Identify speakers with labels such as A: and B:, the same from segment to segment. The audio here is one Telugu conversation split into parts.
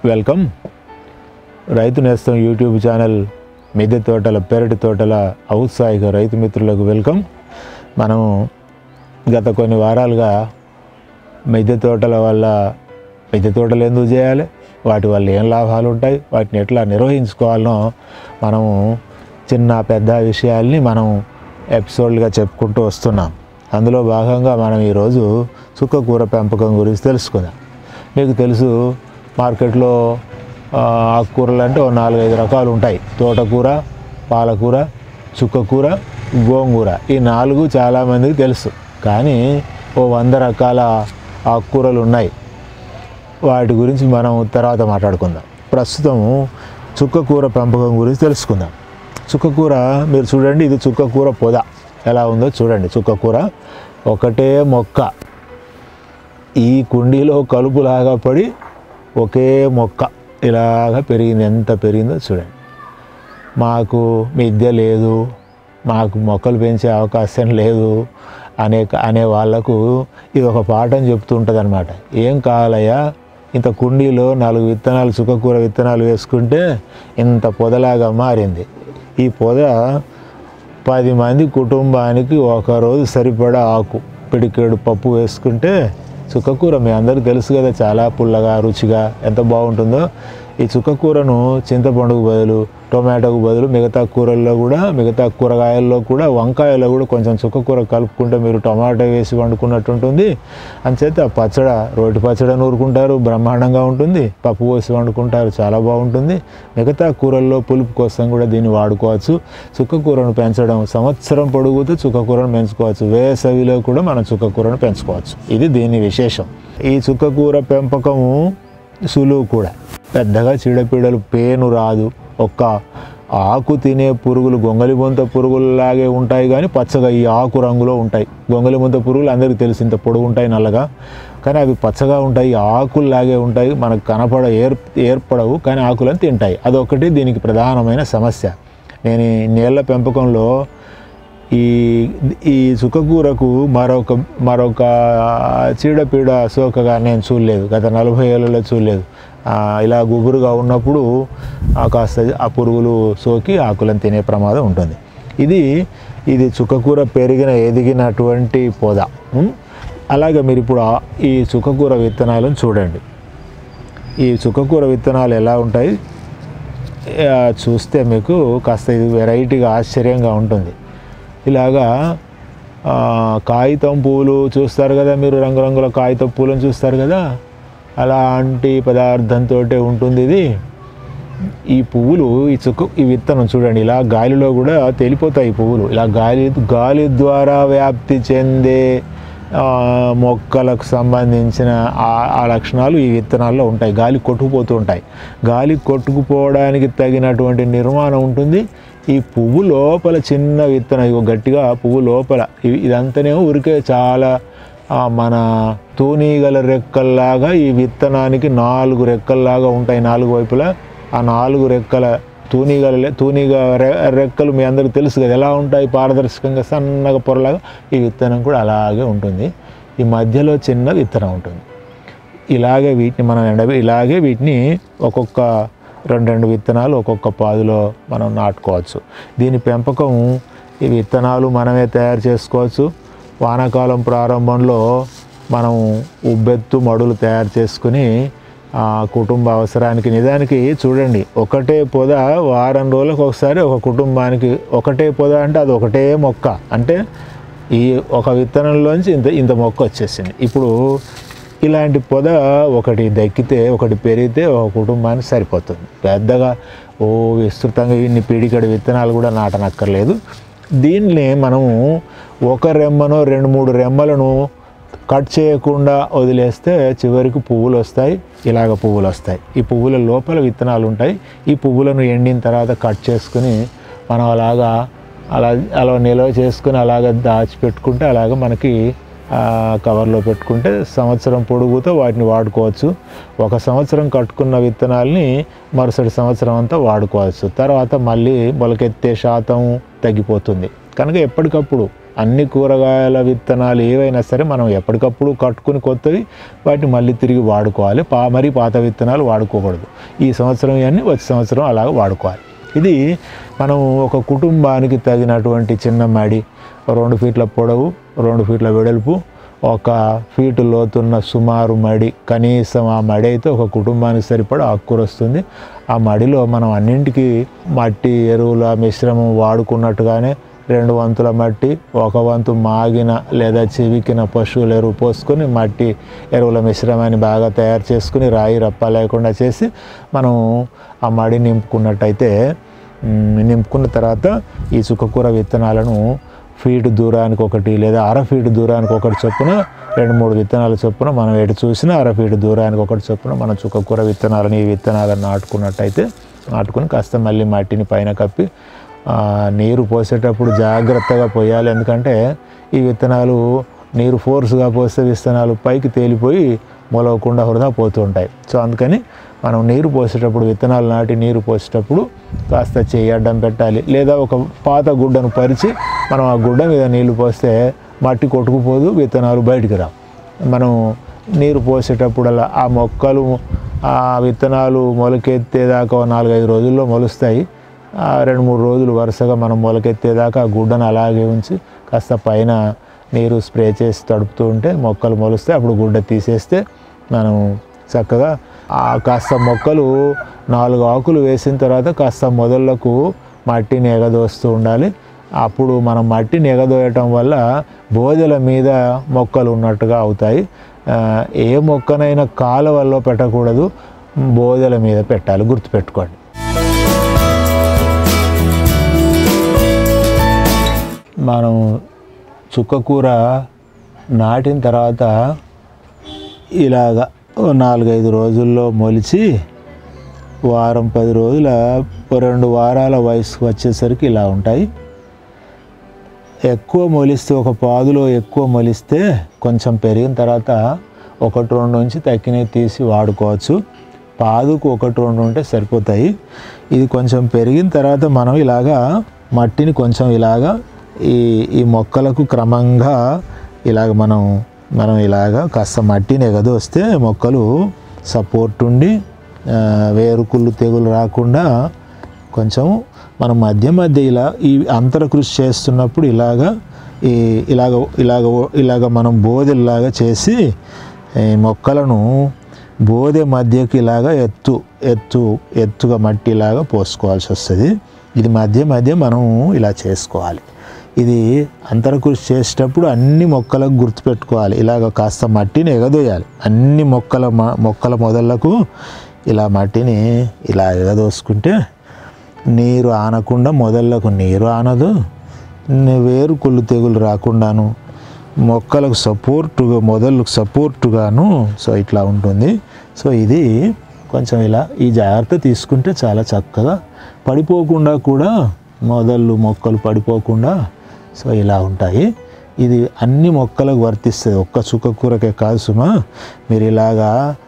A: వెల్కమ్ రైతు నేస్తం యూట్యూబ్ ఛానల్ మిద్దె తోటల పెరటి తోటల ఔత్సాహిక రైతు మిత్రులకు వెల్కమ్ మనం గత కొన్ని వారాలుగా మిద్దె తోటల వల్ల మిద్దె తోటలు ఎందుకు చేయాలి వాటి వల్ల ఏం లాభాలు ఉంటాయి వాటిని ఎట్లా నిర్వహించుకోవాలనో మనము చిన్న పెద్ద విషయాల్ని మనం ఎపిసోడ్లుగా చెప్పుకుంటూ వస్తున్నాం అందులో భాగంగా మనం ఈరోజు చుక్కకూర పెంపకం గురించి తెలుసుకుందాం మీకు తెలుసు మార్కెట్లో ఆ, ఆకుకూరలు అంటే ఓ నాలుగైదు రకాలు ఉంటాయి తోటకూర పాలకూర చుక్కకూర గోంగూర ఈ నాలుగు చాలామందికి తెలుసు కానీ ఓ వంద రకాల ఆకుకూరలు ఉన్నాయి వాటి గురించి మనం తర్వాత మాట్లాడుకుందాం ప్రస్తుతం చుక్కకూర పెంపకం గురించి తెలుసుకుందాం చుక్కకూర మీరు చూడండి ఇది చుక్కకూర పొద ఎలా ఉందో చూడండి చుక్కకూర ఒకటే మొక్క ఈ కుండీలో కలుపులాగా పడి ఒకే మొక్క ఇలాగా పెరిగింది ఎంత పెరిగిందో చూడండి మాకు మిద్దె లేదు మాకు మొక్కలు పెంచే అవకాశం లేదు అనే అనే వాళ్ళకు ఇది ఒక పాఠం చెప్తుంటుంది అనమాట ఏం కావాలయ్యా ఇంత కుండీలో నాలుగు విత్తనాలు చుక్కకూర విత్తనాలు వేసుకుంటే ఇంత పొదలాగా మారింది ఈ పొద పది మంది కుటుంబానికి ఒకరోజు సరిపడా ఆకు పిడికేడు పప్పు వేసుకుంటే చుక్కకూర మీ అందరికీ తెలుసు కదా చాలా పుల్లగా రుచిగా ఎంత బాగుంటుందో ఈ చుక్కకూరను చింతపండుకు బదులు టొమాటోకు బదులు మిగతా కూరల్లో కూడా మిగతా కూరగాయల్లో కూడా వంకాయలో కూడా కొంచెం చుక్కకూర కలుపుకుంటే మీరు టొమాటో వేసి వండుకున్నట్టు ఉంటుంది అంచేత పచ్చడ రోటి పచ్చడ నూరుకుంటారు బ్రహ్మాండంగా ఉంటుంది పప్పు పోసి వండుకుంటారు చాలా బాగుంటుంది మిగతా కూరల్లో పులుపు కోసం కూడా దీన్ని వాడుకోవచ్చు చుక్కకూరను పెంచడం సంవత్సరం పొడుగుతూ చుక్కకూరను పెంచుకోవచ్చు వేసవిలో కూడా మనం చుక్కకూరను పెంచుకోవచ్చు ఇది దీని విశేషం ఈ చుక్కకూర పెంపకము సులువు కూడా పెద్దగా చీడపీడలు పేను రాదు ఒక్క ఆకు తినే పురుగులు గొంగలి బొంత పురుగులలాగే ఉంటాయి కానీ పచ్చగా ఈ ఆకు రంగులో ఉంటాయి గొంగలి బొంత పురుగులు అందరికీ తెలుసు ఇంత పొడుగు ఉంటాయి నల్లగా కానీ అవి పచ్చగా ఉంటాయి ఆకుల్లాగే ఉంటాయి మనకు కనపడ ఏర్ ఏర్పడవు కానీ ఆకులను తింటాయి అదొకటి దీనికి ప్రధానమైన సమస్య నేను ఈ నీళ్ళ పెంపకంలో ఈ ఈ చుక్కకూరకు మరొక మరొక చీడపీడ సోకగా నేను చూడలేదు గత నలభై ఏళ్ళలో చూడలేదు ఆ, ఇలా గుబురుగా ఉన్నప్పుడు ఆ కాస్త ఆ పురుగులు సోకి ఆకులను తినే ప్రమాదం ఉంటుంది ఇది ఇది చుక్కకూర పెరిగిన ఎదిగినటువంటి పొద ఉం? అలాగే మీరు ఇప్పుడు ఆ- ఈ చుక్కకూర విత్తనాలను చూడండి ఈ చుక్కకూర విత్తనాలు ఎలా ఉంటాయి ఆ, చూస్తే మీకు కాస్త ఇది వెరైటీగా ఆశ్చర్యంగా ఉంటుంది ఇలాగా ఆ, కాగితం పువ్వులు చూస్తారు కదా మీరు రంగురంగుల కాగితం పూలను చూస్తారు కదా అలాంటి పదార్థంతో ఉంటుంది ఇది ఈ పువ్వులు ఈ చుక్క ఈ విత్తనం చూడండి ఇలా గాలిలో కూడా తేలిపోతాయి ఈ పువ్వులు ఇలా గాలి గాలి ద్వారా వ్యాప్తి చెందే ఆ, మొక్కలకు సంబంధించిన ఆ- ఆ లక్షణాలు ఈ విత్తనాల్లో ఉంటాయి గాలి కొట్టుకుపోతూ ఉంటాయి గాలి కొట్టుకుపోవడానికి తగినటువంటి నిర్మాణం ఉంటుంది ఈ పువ్వు లోపల చిన్న విత్తనం ఇగో గట్టిగా పువ్వు లోపల ఇవి- ఇదంతానేమో ఉరికే చాలా ఆ, మన తూనీగల రెక్కల్లాగా ఈ విత్తనానికి నాలుగు రెక్కల్లాగా ఉంటాయి నాలుగు వైపులా ఆ నాలుగు రెక్కల తూనీగల తూనీగ రె- రెక్కలు మీ అందరికీ తెలుసు కదా ఎలా ఉంటాయి పారదర్శకంగా సన్నగా పొరలాగా ఈ విత్తనం కూడా అలాగే ఉంటుంది ఈ మధ్యలో చిన్న విత్తనం ఉంటుంది ఇలాగే వీటిని మనం ఎండబె ఇలాగే వీటిని ఒక్కొక్క రెండు రెండు విత్తనాలు ఒక్కొక్క పాదులో మనం నాటుకోవచ్చు దీని పెంపకం ఈ విత్తనాలు మనమే తయారు చేసుకోవచ్చు వానాకాలం ప్రారంభంలో మనం ఉబ్బెత్తు మడులు తయారు చేసుకుని ఆ కుటుంబ అవసరానికి నిజానికి చూడండి ఒకటే పొద వారం రోజులకు ఒకసారి ఒక కుటుంబానికి ఒకటే పొద అంటే అది ఒకటే మొక్క అంటే ఈ ఒక విత్తనంలోంచి ఇంత ఇంత మొక్క వచ్చేసింది ఇప్పుడు ఇలాంటి పొద ఒకటి దక్కితే ఒకటి పెరిగితే ఒక కుటుంబానికి సరిపోతుంది పెద్దగా ఓ విస్తృతంగా ఇన్ని పీడికడి విత్తనాలు కూడా నాటనక్కర్లేదు దీన్ని మనము ఒక రెమ్మను రెండు మూడు రెమ్మలను కట్ చేయకుండా వదిలేస్తే చివరికి పువ్వులు వస్తాయి ఇలాగ పువ్వులు వస్తాయి ఈ పువ్వుల లోపల విత్తనాలు ఉంటాయి ఈ పువ్వులను ఎండిన తర్వాత కట్ చేసుకుని మనం అలాగా అలా అలా నిల్వ చేసుకుని అలాగ దాచిపెట్టుకుంటే అలాగ మనకి ఆ, కవర్లో పెట్టుకుంటే సంవత్సరం పొడుగుతో వాటిని వాడుకోవచ్చు ఒక సంవత్సరం కట్టుకున్న విత్తనాల్ని మరుసటి సంవత్సరం అంతా వాడుకోవచ్చు తర్వాత మళ్ళీ మొలకెత్తే శాతం తగ్గిపోతుంది కనుక ఎప్పటికప్పుడు అన్ని కూరగాయల విత్తనాలు ఏవైనా సరే మనం ఎప్పటికప్పుడు కట్టుకుని కొత్తవి వాటిని మళ్ళీ తిరిగి వాడుకోవాలి పా మరీ పాత విత్తనాలు వాడుకోకూడదు ఈ సంవత్సరం ఇవన్నీ వచ్చే సంవత్సరం అలాగ వాడుకోవాలి ఇది మనం ఒక కుటుంబానికి తగినటువంటి చిన్న మడి రెండు ఫీట్ల పొడవు రెండు ఫీట్ల వెడల్పు ఒక ఫీటు లోతున్న సుమారు మడి కనీసం ఆ మడి అయితే ఒక కుటుంబానికి సరిపడా ఆకుకూర వస్తుంది ఆ మడిలో మనం అన్నింటికి మట్టి ఎరువుల మిశ్రమం వాడుకున్నట్టుగానే రెండు వంతుల మట్టి ఒక వంతు మాగిన లేదా చెవికిన పశువుల ఎరువు పోసుకొని మట్టి ఎరువుల మిశ్రమాన్ని బాగా తయారు చేసుకుని రాయి రప్ప లేకుండా చేసి మనం ఆ మడి నింపుకున్నట్టయితే మ్, నింపుకున్న తర్వాత ఈ చుక్కకూర విత్తనాలను ఫీట్ దూరానికి ఒకటి లేదా అర ఫీట్ దూరానికి ఒకటి చొప్పున రెండు మూడు విత్తనాల చొప్పున మనం ఎటు చూసినా అర ఫీట్ దూరానికి ఒకటి చొప్పున మనం చుక్కకూర విత్తనాలను ఈ విత్తనాలను నాటుకున్నట్టయితే నాటుకుని కాస్త మళ్ళీ మట్టిని పైన కప్పి ఆ, నీరు పోసేటప్పుడు జాగ్రత్తగా పోయాలి ఎందుకంటే ఈ విత్తనాలు నీరు ఫోర్స్గా పోస్తే విత్తనాలు పైకి తేలిపోయి మొలవకుండా వృధా పోతూ ఉంటాయి సో అందుకని మనం నీరు పోసేటప్పుడు విత్తనాలు నాటి నీరు పోసేటప్పుడు కాస్త చేయి అడ్డం పెట్టాలి లేదా ఒక పాత గుడ్డను పరిచి మనం ఆ గుడ్డ మీద నీళ్లు పోస్తే మట్టి కొట్టుకుపోదు విత్తనాలు బయటికి రావు మనం నీరు పోసేటప్పుడల్లా ఆ మొక్కలు ఆ విత్తనాలు మొలకెత్తేదాకా ఓ నాలుగైదు రోజుల్లో మొలుస్తాయి ఆ రెండు మూడు రోజులు వరుసగా మనం మొలకెత్తేదాకా ఆ గుడ్డను అలాగే ఉంచి కాస్త పైన నీరు స్ప్రే చేసి తడుపుతూ ఉంటే మొక్కలు మొలుస్తాయి అప్పుడు గుడ్డ తీసేస్తే మనం చక్కగా ఆ కాస్త మొక్కలు నాలుగు ఆకులు వేసిన తర్వాత కాస్త మొదళ్లకు మట్టిని ఎగదోస్తూ ఉండాలి అప్పుడు మనం మట్టిని ఎగదోయటం వల్ల బోదెల మీద మొక్కలు ఉన్నట్టుగా అవుతాయి ఆ, ఏ మొక్కనైనా కాలువల్లో పెట్టకూడదు బోదెల మీద పెట్టాలి గుర్తుపెట్టుకోండి మనం చుక్కకూర నాటిన తర్వాత ఇలాగ ఓ నాలుగైదు రోజుల్లో మొలిచి వారం పది రోజుల రెండు వారాల వయసుకు వచ్చేసరికి ఇలా ఉంటాయి ఎక్కువ మొలిస్తే ఒక పాదులో ఎక్కువ మొలిస్తే కొంచెం పెరిగిన తర్వాత ఒకటి రెండు నుంచి తక్కినవి తీసి వాడుకోవచ్చు పాదుకు ఒకటి రెండు ఉంటే సరిపోతాయి ఇది కొంచెం పెరిగిన తర్వాత మనం ఇలాగా మట్టిని కొంచెం ఇలాగా ఈ ఈ మొక్కలకు క్రమంగా ఇలాగ మనం మనం ఇలాగా కాస్త మట్టిని ఎగదోస్తే మొక్కలు సపోర్ట్ ఉండి ఆ, వేరుకుళ్ళు తెగులు రాకుండా కొంచెం మనం మధ్య మధ్య ఇలా ఈ అంతర కృషి చేస్తున్నప్పుడు ఇలాగా ఈ ఇలాగ ఇలాగ ఇలాగ మనం బోదెల్లాగా చేసి ఈ మొక్కలను బోదె మధ్యకి ఇలాగా ఎత్తు ఎత్తు ఎత్తుగా మట్టి ఇలాగా పోసుకోవాల్సి వస్తుంది ఇది మధ్య మధ్య మనం ఇలా చేసుకోవాలి ఇది అంతర కృషి చేసేటప్పుడు అన్ని మొక్కలకు గుర్తుపెట్టుకోవాలి ఇలాగ కాస్త మట్టిని ఎగదోయాలి అన్ని మొక్కల మ- మొక్కల మొదళ్లకు ఇలా మట్టిని ఇలా ఎగదోసుకుంటే నీరు ఆనకుండా మొదళ్ళకు నీరు ఆనదు ని- వేరు కుళ్ళు తెగులు రాకుండాను మొక్కలకు సపోర్టుగా మొదళ్ళకు సపోర్టుగాను సో ఇట్లా ఉంటుంది సో ఇది కొంచెం ఇలా ఈ జాగ్రత్త తీసుకుంటే చాలా చక్కగా పడిపోకుండా కూడా మొదళ్ళు మొక్కలు పడిపోకుండా సో ఇలా ఉంటాయి ఇది అన్ని మొక్కలకు వర్తిస్తుంది ఒక్క చుక్క కూరకే కాదు సుమా మీరు ఇలాగా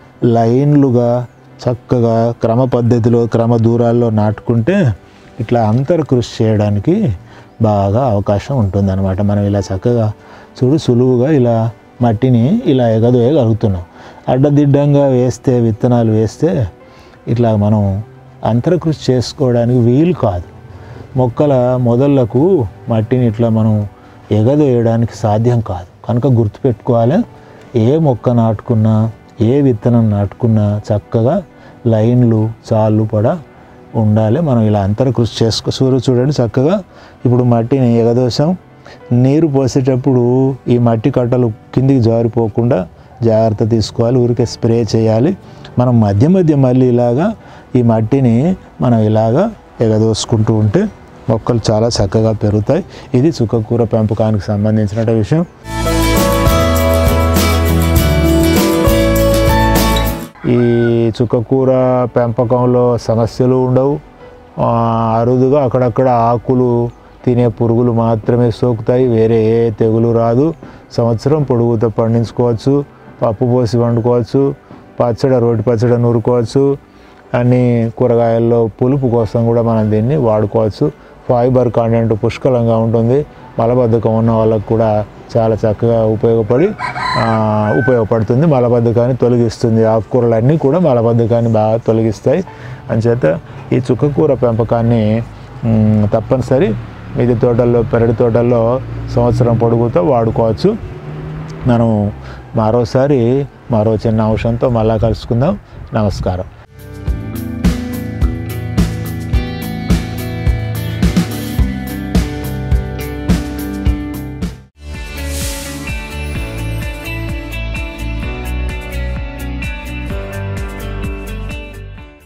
A: లైన్లుగా చక్కగా క్రమ పద్ధతిలో క్రమ దూరాల్లో నాటుకుంటే ఇట్లా అంతర్ కృషి చేయడానికి బాగా అవకాశం ఉంటుందన్నమాట మనం ఇలా చక్కగా చూడు సులువుగా ఇలా మట్టిని ఇలా ఎగదోయగలుగుతున్నాం అడ్డదిడ్డంగా వేస్తే విత్తనాలు వేస్తే ఇట్లా మనం అంతరకృషి చేసుకోవడానికి వీలు కాదు మొక్కల మొదళ్లకు మట్టిని ఇట్లా మనం ఎగదోయడానికి సాధ్యం కాదు కనుక గుర్తుపెట్టుకోవాలి ఏ మొక్క నాటుకున్నా ఏ విత్తనం నాటుకున్నా చక్కగా లైన్లు చాళ్ళు కూడా ఉండాలి మనం ఇలా అంతర కృషి చేసుకో సూర్యు చూడండి చక్కగా ఇప్పుడు మట్టిని ఎగదోసాం నీరు పోసేటప్పుడు ఈ మట్టి కట్టలు కిందికి జారిపోకుండా జాగ్రత్త తీసుకోవాలి ఊరికే స్ప్రే చేయాలి మనం మధ్య మధ్య మళ్ళీ ఇలాగా ఈ మట్టిని మనం ఇలాగా ఎగదోసుకుంటూ ఉంటే మొక్కలు చాలా చక్కగా పెరుగుతాయి ఇది చుక్కకూర పెంపకానికి సంబంధించిన విషయం ఈ చుక్కకూర పెంపకంలో సమస్యలు ఉండవు ఆ, అరుదుగా అక్కడక్కడ ఆకులు తినే పురుగులు మాత్రమే సోకుతాయి వేరే ఏ తెగులు రాదు సంవత్సరం పొడుగుతో పండించుకోవచ్చు పప్పు పోసి వండుకోవచ్చు పచ్చడి రోటి పచ్చడి నూరుకోవచ్చు అన్ని కూరగాయల్లో పులుపు కోసం కూడా మనం దీన్ని వాడుకోవచ్చు ఫైబర్ కంటెంట్ పుష్కలంగా ఉంటుంది మలబద్ధకం ఉన్న వాళ్ళకు కూడా చాలా చక్కగా ఉపయోగపడి ఆ, ఉపయోగపడుతుంది మలబద్ధకాన్ని తొలగిస్తుంది ఆకుకూరలన్నీ కూడా మలబద్ధకాన్ని బాగా తొలగిస్తాయి అంచేత ఈ చుక్కకూర పెంపకాన్ని మ్, తప్పనిసరి మిద్దె తోటల్లో పెరటి తోటల్లో సంవత్సరం పొడుగుతో వాడుకోవచ్చు మనం మరోసారి మరో చిన్న అంశంతో మళ్ళా కలుసుకుందాం నమస్కారం